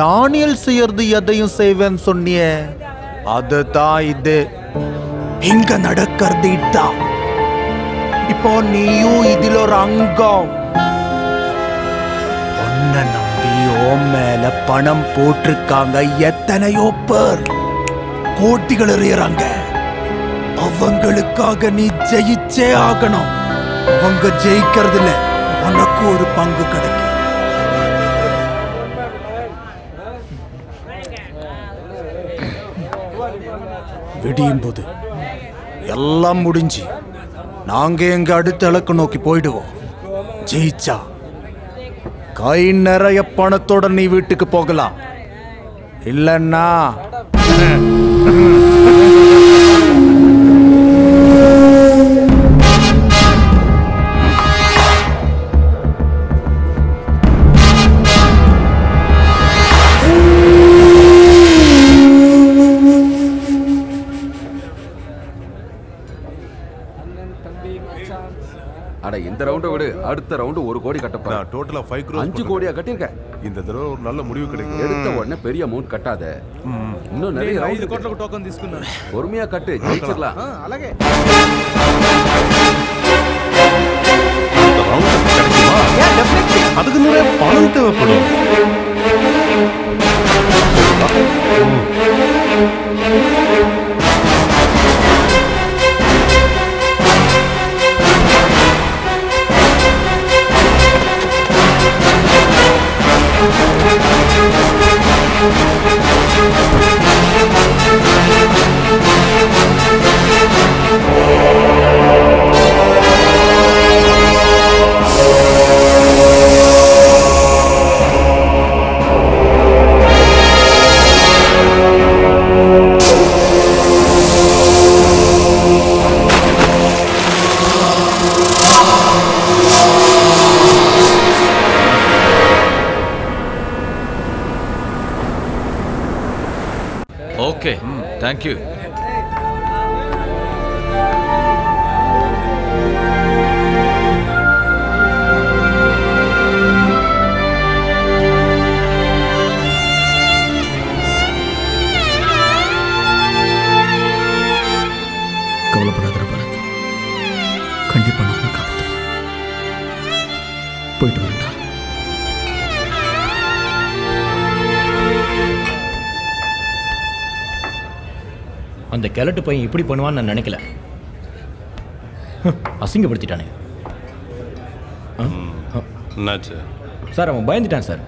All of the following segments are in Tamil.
தானியல் செய்யறது எதையும் செய்வேன்னு சொன்னியே அதுதான் இது இங்க நடக்கிறது இதான் இப்போ நீயும் இதுல ஒரு அங்கம் உன்னை நம்பி ஓ மேல பணம் போட்டிருக்காங்க எத்தனையோ பேர் கோட்டிகள் எறியறாங்க அவங்களுக்காக நீ ஜெயிச்சே ஆகணும் அவங்க ஜெயிக்கிறதுல உனக்கு ஒரு பங்கு கிடைக்கும் விடியும் போது எல்லாம் முடிஞ்சு நாங்க எங்க அடுத்த இலக்கு நோக்கி போயிடுவோம் ஜெயிச்சா கை நிறைய பணத்தோட நீ வீட்டுக்கு போகலாம் இல்லன்னா அட இந்த ரவுண்டை விடு அடுத்த ரவுண்டு ஒரு கோடி கட்டப்பா நான் டோட்டலா ஃபைவ் க்ரோஸ் அஞ்சு கோடியா கட்டியிருக்க இந்த தடவை ஒரு நல்ல முடிவு கிடைக்கும் எடுத்த உடனே பெரிய அமௌண்ட் கட்டாத இன்னும் நிறைய ఐదు ரவுண்ட் కోట్లకు టోకన్ తీసుకున్నాను பொறுமையா கட்டு ஜெயிச்சிடலாம் అలాగే அதுக்கு நிறைய பணம் தேவைப்படும் ஓகே தேங்க்யூ கவலைப்படாத பரத் கண்டிப்பா நான் உன்னை காப்பாற்றுவேன் போயிட்டு வரேன்டா அந்த கிழட்டு பையன் இப்படி பண்ணுவான்னு நான் நினைக்கல ஹம், அசிங்கப்படுத்திட்டானே என்னாச்சு சார் அவன் பயந்துட்டான் சார்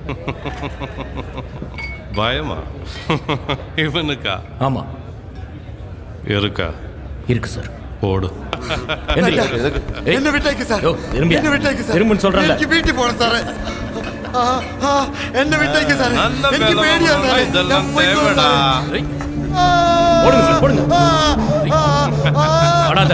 பயமா இவனுக்கா ஆமா இருக்கா இருக்கு சார் போடு எந்திரி. ஏய், என்ன விட்டாங்க சார் யோ, திரும்பியா? என்ன விட்டாங்க சார் திரும்புன்னு சொல்றேன்ல. எனக்கு வீட்டுக்கு போறேன் சார் ஆ, ஆ, என்ன விட்டாங்க சார் நல்ல எனக்கு வேலை பேடியா வாங்கணும்னா சார் இதெல்லாம் நான் போயிட்டு வரேன் தேவைடா. சார். ஏய், ஆ, போடுங்க சார் போடுங்க ஆ, ஆ, ஆ, அடாத.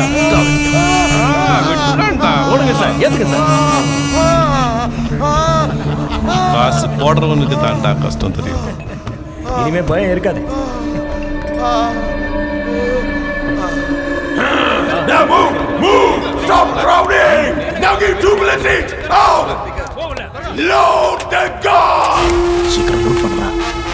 போடுங்க சார் ஏத்துங்க சார் ஆ, ஆ, காசு போடுறவனுக்கு தாண்டா கஷ்டம் தெரியும் இனிமே பயம் இருக்காது Now move! Move! Stop crowding! Now give two minutes each! Out! Load the gun! சீக்கிரம் லூட் பண்ணுறா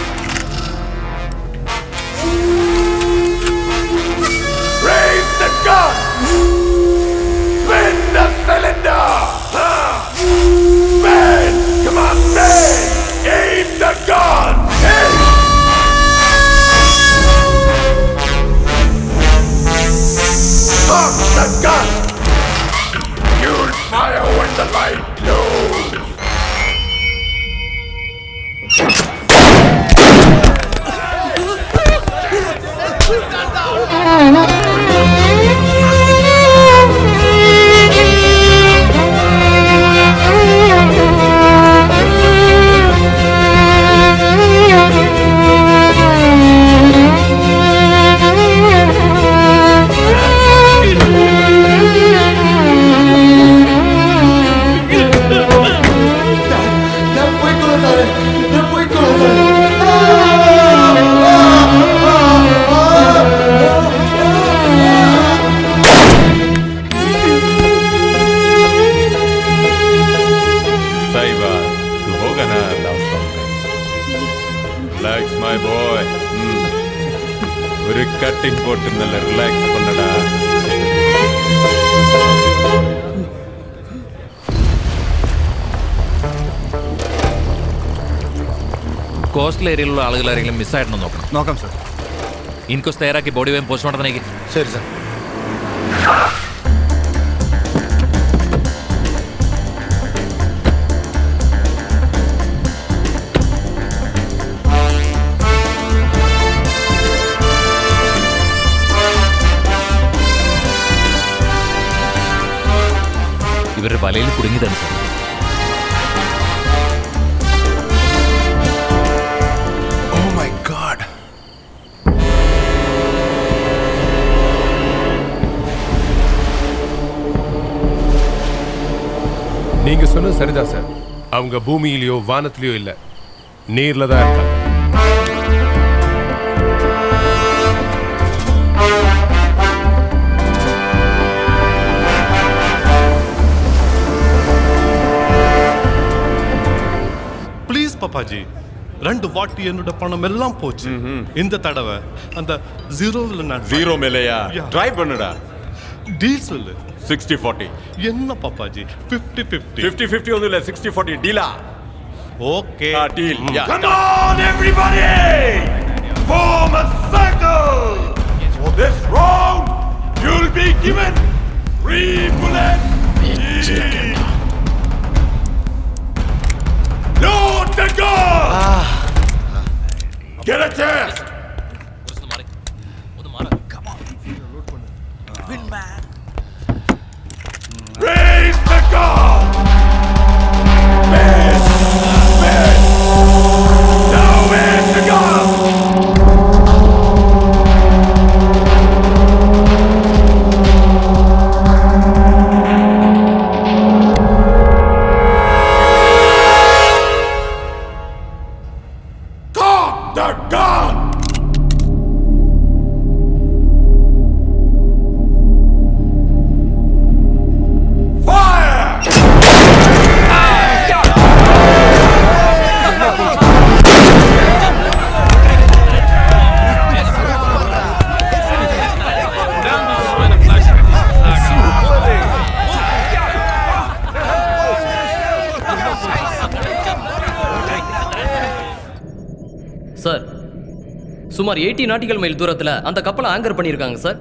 Raise the gun! Spin the cylinder! Ah! Spin! Come on, spin! Aim the gun! Aim! Cock the gun! You'll fire when the light glows! Cutting போட்டு நல்ல ரிலாக்ஸ் பண்ணடா കോസ്റ്റൽ ഏരിയയിലുള്ള ആളുകൾ ആരെങ്കിലും മിസ്സായിട്ടുണ്ടോ നോക്കണം നോക്കാം സാർ ഇൻക്വസ്റ്റ് തയ്യാറാക്കി ബോഡി വേഗം പോസ്റ്റ്മോർട്ടത്തിലേക്ക് ശരി സാർ ഇവരുടെ വലയിൽ കുടുങ്ങിയതാണ് സാർ Oh my god. நீங்க சொன்னது சரிதான் சார் அவங்க பூமியிலயோ வானத்திலயோ இல்ல நீர்ல தான் இருக்காங்க ப்ளீஸ் பாப்பாஜி ரெண்டு வாட்டி என்னோட பணம் எல்லாம் போச்சு இந்த தடவை அந்த ஜீரோவில் நான் ஜீரோ மேலையா Yeah. ட்ரை பண்ணுடா டீல் சொல்லு சிக்ஸ்டி ஃபார்ட்டி என்ன Papaji fifty fifty fifty fifty ஒன்றும் இல்லை சிக்ஸ்டி ஃபார்ட்டி டீலா okay deal Come on, everybody! Form a circle! For this round, you'll be given three bullets each. Load the gun! Get a chance! Raise the gun! Man! Man! Now where's the gun? Cock the gun! Fire! Sir சுமார் எயிட்டி நாட்டிக்கல் மைல் தூரத்தில் அந்த கப்பலை ஆங்கர் பண்ணியிருக்காங்க sir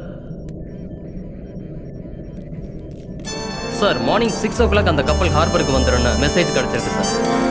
sir morning six o'clock அந்த கப்பல் ஹார்பருக்கு வந்துடும்னு மெசேஜ் கிடச்சிருக்கு சார்